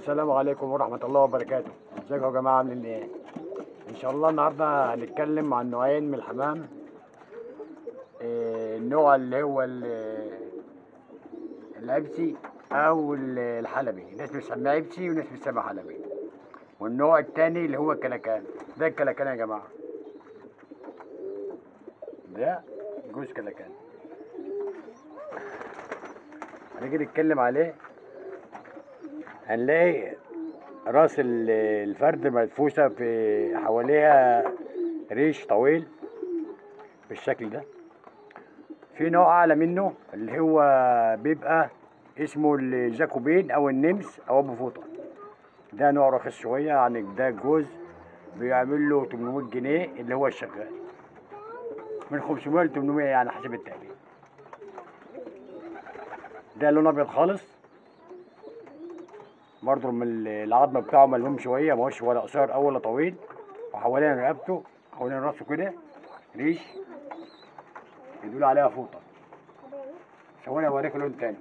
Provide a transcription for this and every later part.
السلام عليكم ورحمة الله وبركاته ازيكم يا جماعة عاملين ايه ان شاء الله النهاردة هنتكلم عن نوعين من الحمام إيه، النوع اللي هو ال- العبسي او ال- الحلبي ناس بتسميه عبسي وناس بتسميه حلبي والنوع التاني اللي هو الكلاكان ده الكلاكان يا جماعة ده جوز كلاكان هنيجي نتكلم عليه هنلاقي راس ال- الفرد مدفوسة في حواليها ريش طويل بالشكل ده في نوع أعلى منه اللي هو بيبقى اسمه الجاكوبين أو النمس أو أبو فوطة ده نوع رخيص شوية يعني ده جوز بيعمل له 800 جنيه اللي هو الشغال من 500 ل 800 يعني حسب التقريب ده لون أبيض خالص برضه من ال- العظم بتاعه ملموم شويه ما هوش ولا قصير او ولا طويل وحوالين رقبته حوالين راسه كده ريش يدل عليها فوطه ثواني اوريك لون تاني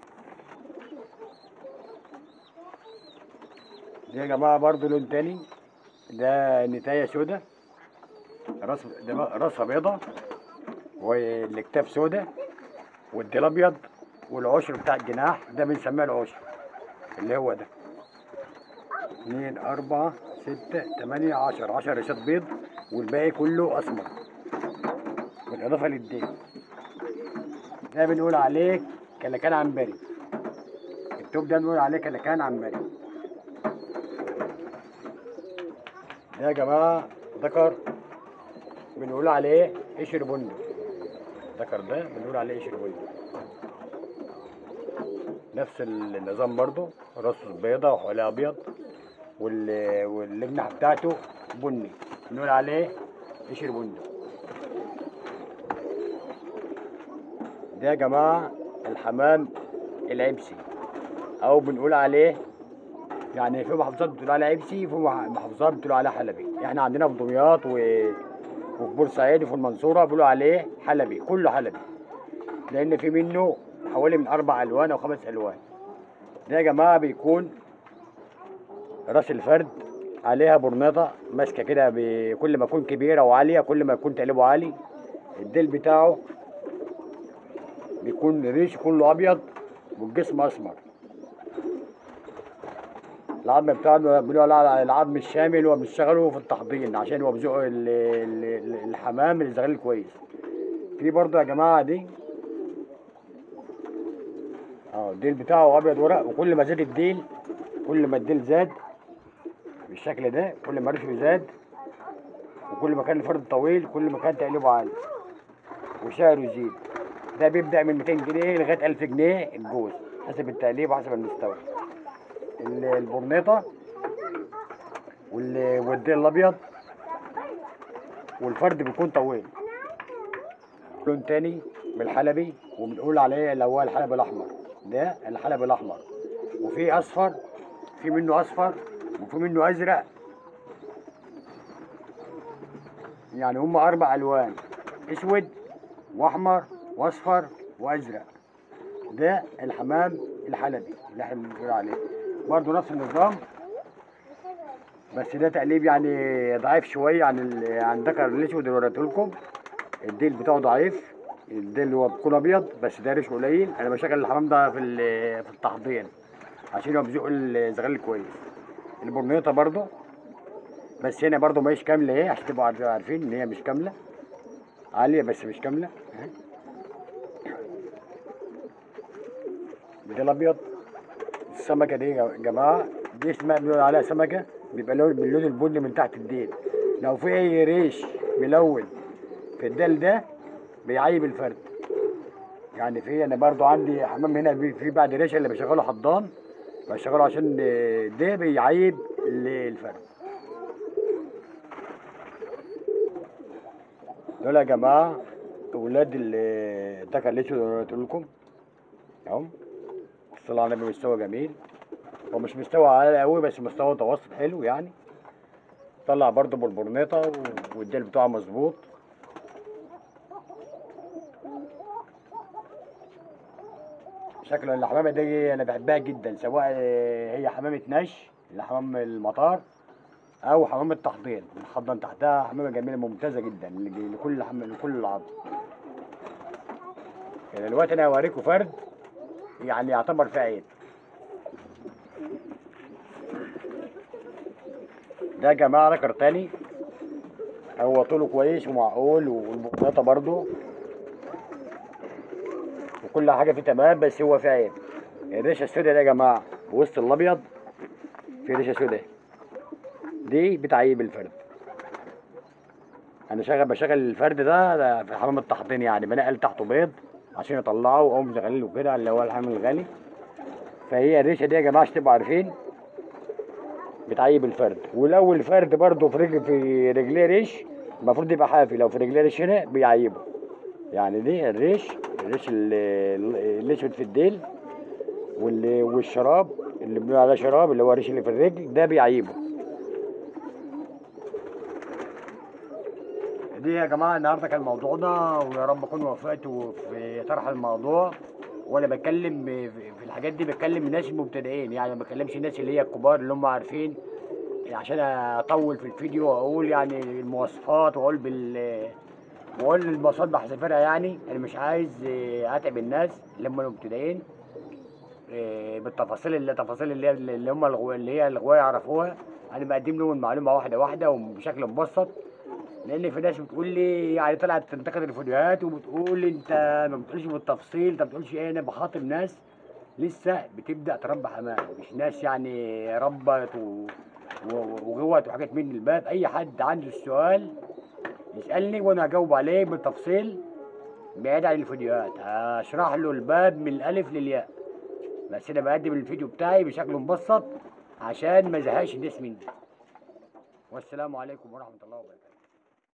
دي يا جماعه برضه لون تاني ده نتايه سودا راس ده بقى- راسها بيضه والاكتاف سودا والديل ابيض والعشر بتاع الجناح ده بنسميه العشر اللي هو ده اتنين أربعة ستة تمانية عشر عشر ريشات بيض والباقي كله أسمر بالإضافة للدين ده بنقول عليه كلكان عنبري التوب ده بنقول عليه كلكان عنبري ده يا جماعة ذكر بنقول عليه قشر بندق ذكر ده بنقول عليه قشر بندق نفس النظام برضو راسه بيضة وحواليه أبيض وال- واللجنة بتاعته بني بنقول عليه قشر بندق ده يا جماعة الحمام العبسي أو بنقول عليه يعني في محافظات بتقول عليه عبسي وفي مح- محافظات بتقول عليه حلبي احنا عندنا في دمياط و... وفي بورسعيد وفي المنصورة بيقولوا عليه حلبي كله حلبي لأن في منه حوالي من أربع ألوان أو خمس ألوان ده يا جماعة بيكون راس الفرد عليها برناطة ماسكة كده ب- كل ما يكون كبيرة وعالية كل ما يكون تقلبه عالي الديل بتاعه بيكون ريش كله أبيض والجسم أسمر العظم بتاعه بيقولوا عليه العظم الشامل وبنشتغله في التحضير عشان هو بيزق ال- ال- ال- الحمام اللي شغال كويس في برضه يا جماعة دي اه الديل بتاعه ابيض ورق وكل ما زاد الديل كل ما الديل زاد بالشكل ده كل ما ريشه زاد وكل ما كان الفرد طويل كل ما كان تقليبه عالي وسعره يزيد ده بيبدأ من 200 جنيه لغاية 1000 جنيه الجوز حسب التقليب وحسب المستوى ال- البرنيطة وال- والديل الأبيض والفرد بيكون طويل لون تاني من الحلبي وبنقول عليه اللي هو الحلبي الأحمر ده الحلبي الأحمر وفي أصفر في منه أصفر وفي منه أزرق يعني هم أربع ألوان أسود وأحمر وأصفر وأزرق ده الحمام الحلبي اللي احنا بنقول عليه برضه نفس النظام بس ده تقليب يعني ضعيف شوية عن ال... عن ذكر الأسود اللي وريته لكم الديل بتاعه ضعيف الديل اللي هو بيكون أبيض بس ده ريش قليل أنا بشغل الحمام ده في ال- في التحضير عشان هو بيزق الزغال كويس البرنيطة برضه بس هنا برضه مش كاملة اهي عشان تبقوا عارف- عارفين ان هي مش كاملة عالية بس مش كاملة اهي. ده الابيض السمكة دي يا جماعة دي اسمها بنقول عليها سمكة بيبقى لون باللون البني من تحت الديل لو في اي ريش ملون في الديل ده بيعيب الفرد يعني في انا برضو عندي حمام هنا بي- في بعد ريشه اللي بشغله حضان بشغله عشان ده بيعيب ال- الفرد دول يا جماعه اولاد التكر الاسود اللي قلت لكم اهو الصلاة على النبي مستوى جميل هو مش مستوى عالي قوي بس مستوى متوسط حلو يعني طلع برضه بالبرنيطه و- والديل بتاعه مظبوط شكل الحمامه دي انا بحبها جدا سواء هي حمامه نش لحمام المطار او حمام التحضير بنحضن تحتها حمامه جميله ممتازه جدا لج- لكل حم... لكل العظم يعني دلوقتي انا هوريكم فرد يعني يعتبر في عين ده يا جماعه ركر تاني هو طوله كويس ومعقول والبطاطا برضه وكل حاجه فيه تمام بس هو في عيب الريشه السوداء ده يا جماعه وسط الابيض في ريشه سوداء دي بتعيب الفرد انا شغل بشغل الفرد ده, ده في حمام التحضير يعني بنقل تحته بيض عشان يطلعه واقوم مشغلينه كده اللي هو الحمام الغالي فهي الريشه دي يا جماعه عشان تبقوا عارفين بتعيب الفرد ولو الفرد برضه في رجل في رجليه ريش المفروض يبقى حافي لو في رجليه ريش هنا بيعيبه يعني دي الريش الريش ال- ال- الاسود في الديل واللي والشراب اللي بنقول عليه شراب اللي هو الريش اللي في الرجل ده بيعيبه دي يا جماعه النهارده كان موضوعنا ويا رب اكون وفقت في طرح الموضوع وانا بتكلم في في الحاجات دي بتكلم الناس المبتدئين يعني ما بكلمش الناس اللي هي الكبار اللي هم عارفين عشان اطول في الفيديو واقول يعني المواصفات واقول بال واقول المواصفات بحذافيرها يعني انا مش عايز آه، اتعب الناس اللي هم المبتدئين آه، بالتفاصيل اللي التفاصيل اللي هي اللي هم الغو- اللي هي الغوايه يعرفوها انا بقدم لهم المعلومه واحده واحده وبشكل مبسط لان في ناس بتقول لي يعني طلعت تنتقد الفيديوهات وبتقول انت ما بتقولش بالتفصيل انت ما بتقولش ايه انا بخاطب ناس لسه بتبدا تربى حمام مش ناس يعني ربت و... و- وجوت وحاجات من الباب اي حد عنده السؤال يسالني وانا هجاوب عليه بالتفصيل بعيد عن الفيديوهات هشرح له الباب من الالف للياء بس انا بقدم الفيديو بتاعي بشكل مبسط عشان ما يزهقش الناس مني والسلام عليكم ورحمه الله وبركاته